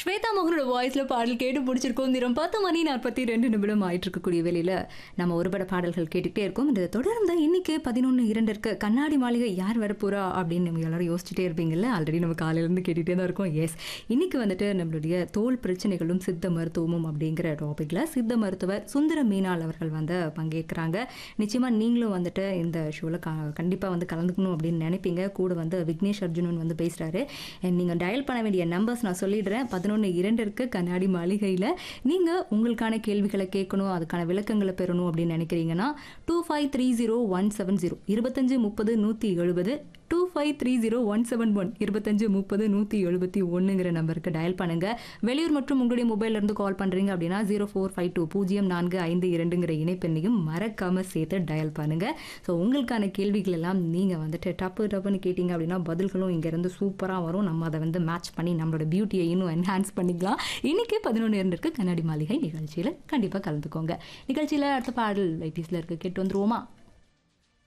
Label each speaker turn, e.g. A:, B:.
A: ஸ்வேதா மோகனோட வாய்ஸ்ல பாடல் கேட்டு பிடிச்சிருக்கோம் தினம் பத்து மணி நாற்பத்தி ரெண்டு நிமிடம் ஆயிட்டு இருக்கக்கூடிய வேலையில நம்ம ஒரு பட பாடல்கள் கேட்டுக்கிட்டே இருக்கோம் இதை தொடர்ந்து இன்னைக்கு பதினொன்று இரண்டிற்கு கண்ணாடி மாளிகை யார் வரப்போறா அப்படின்னு நம்ம எல்லாரும் யோசிச்சுட்டே இருப்பீங்கல்ல ஆல்ரெடி நம்ம காலையில இருந்து கேட்டுகிட்டே தான் இருக்கோம் எஸ் இன்னைக்கு வந்துட்டு நம்மளுடைய தோல் பிரச்சனைகளும் சித்த மருத்துவமும் அப்படிங்கிற டாபிக்ல சித்த மருத்துவர் சுந்தர மீனால் அவர்கள் வந்து பங்கேற்கிறாங்க நிச்சயமா நீங்களும் வந்துட்டு இந்த ஷோவில் கண்டிப்பாக வந்து கலந்துக்கணும் அப்படின்னு நினைப்பீங்க கூட வந்து விக்னேஷ் அர்ஜுனன் வந்து பேசுகிறாரு நீங்கள் டயல் பண்ண வேண்டிய நம்பர்ஸ் நான் சொல்லிடுறேன் பதினொன்று இரண்டிற்கு கண்ணாடி மாளிகையில் நீங்கள் உங்களுக்கான கேள்விகளை கேட்கணும் அதுக்கான விளக்கங்களை பெறணும் அப்படின்னு நினைக்கிறீங்கன்னா two five three zero one seven zero இருபத்தஞ்சு முப்பது நூற்றி எழுபது two five three zero one seven one இருபத்தஞ்சு முப்பது நூற்றி எழுபத்தி ஒன்றுங்கிற நம்பருக்கு டயல் பண்ணுங்க வெளியூர் மற்றும் உங்களுடைய மொபைல்ல இருந்து கால் பண்ணுறீங்க அப்படின்னா ஜீரோ ஃபோர் ஃபைவ் டூ பூஜ்ஜியம் நான்கு ஐந்து இரண்டுங்கிற இணைப்பெண்ணையும் மறக்காம சேர்த்து டயல் பண்ணுங்க ஸோ உங்களுக்கான கேள்விகள் எல்லாம் நீங்கள் வந்துட்டு டப்பு டப்புன்னு கேட்டிங்க அப்படின்னா பதில்களும் இங்கேருந்து சூப்பராக வரும் நம்ம அதை வந்து மேட்ச் பண்ணி நம்மளோட பியூட்டியை இன்னும் என்ஹான்ஸ் பண்ணிக்கலாம் இன்னைக்கு பதினொன்று இரண்டிற்கு கண்ணாடி மாளிகை நிகழ்ச்சியில் கண்டிப்பாக கலந்துக்கோங்க நிகழ்ச்சியில் அடுத்த பாடல் லைட்டிஸில் இருக்க கேட்டு வந்துருவோமா